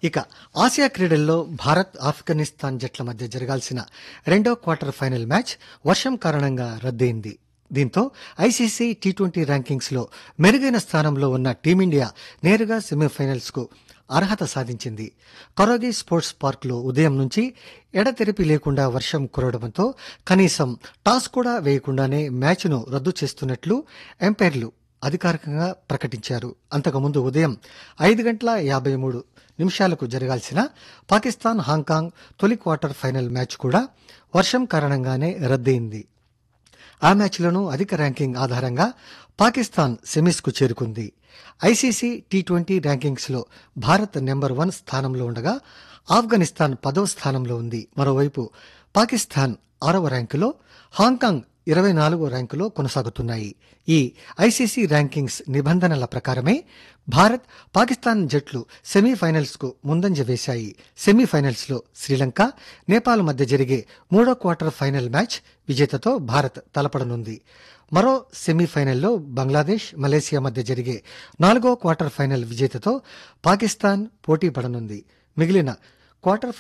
ఇక ఆసియా క్రీడల్లో భారత్ ఆఫ్ఘనిస్తాన్ జట్ల మధ్య జరగాల్సిన రెండో క్వార్టర్ ఫైనల్ మ్యాచ్ వర్షం కారణంగా రద్దయింది దీంతో ఐసీసీ టీ ట్వంటీ ర్యాంకింగ్స్ లో మెరుగైన స్థానంలో ఉన్న టీమిండియా నేరుగా సెమీఫైనల్స్ కు అర్హత సాధించింది కరోగి స్పోర్ట్స్ పార్క్ లో ఉదయం నుంచి ఎడతెరిపి లేకుండా వర్షం కురవడంతో కనీసం టాస్ కూడా వేయకుండానే మ్యాచ్ను రద్దు చేస్తున్నట్లు ఎంపైర్లు అధికారికంగా ప్రకటించారు అంతకుముందు ఉదయం ఐదు గంటల యాభై మూడు నిమిషాలకు జరగాల్సిన పాకిస్తాన్ హాంకాంగ్ తొలి క్వార్టర్ ఫైనల్ మ్యాచ్ కూడా వర్షం కారణంగానే రద్దయింది ఆ మ్యాచ్లోనూ అధిక ర్యాంకింగ్ ఆధారంగా పాకిస్తాన్ సెమీస్కు చేరుకుంది ఐసీసీ టీ ట్వంటీ ర్యాంకింగ్స్లో భారత్ నెంబర్ వన్ స్థానంలో ఉండగా ఆఫ్ఘనిస్తాన్ పదవ స్థానంలో ఉంది మరోవైపు పాకిస్తాన్ ఆరవ ర్యాంకులో హాంకాంగ్ ఇరవై నాలుగో ర్యాంకులో కొనసాగుతున్నాయి ఈ ఐసీసీ ర్యాంకింగ్స్ నిబంధనల ప్రకారమే భారత్ పాకిస్తాన్ జట్లు సెమీఫైనల్స్ కు ముందంజ వేశాయి సెమీఫైనల్స్ లో శ్రీలంక నేపాల్ మధ్య జరిగే మూడో క్వార్టర్ ఫైనల్ మ్యాచ్ విజేతతో భారత్ తలపడనుంది మరో సెమీఫైనల్లో బంగ్లాదేశ్ మలేసియా మధ్య జరిగే నాలుగో క్వార్టర్ ఫైనల్ విజేతతో పాకిస్తాన్ పోటీ పడనుంది మిగిలిన క్వార్టర్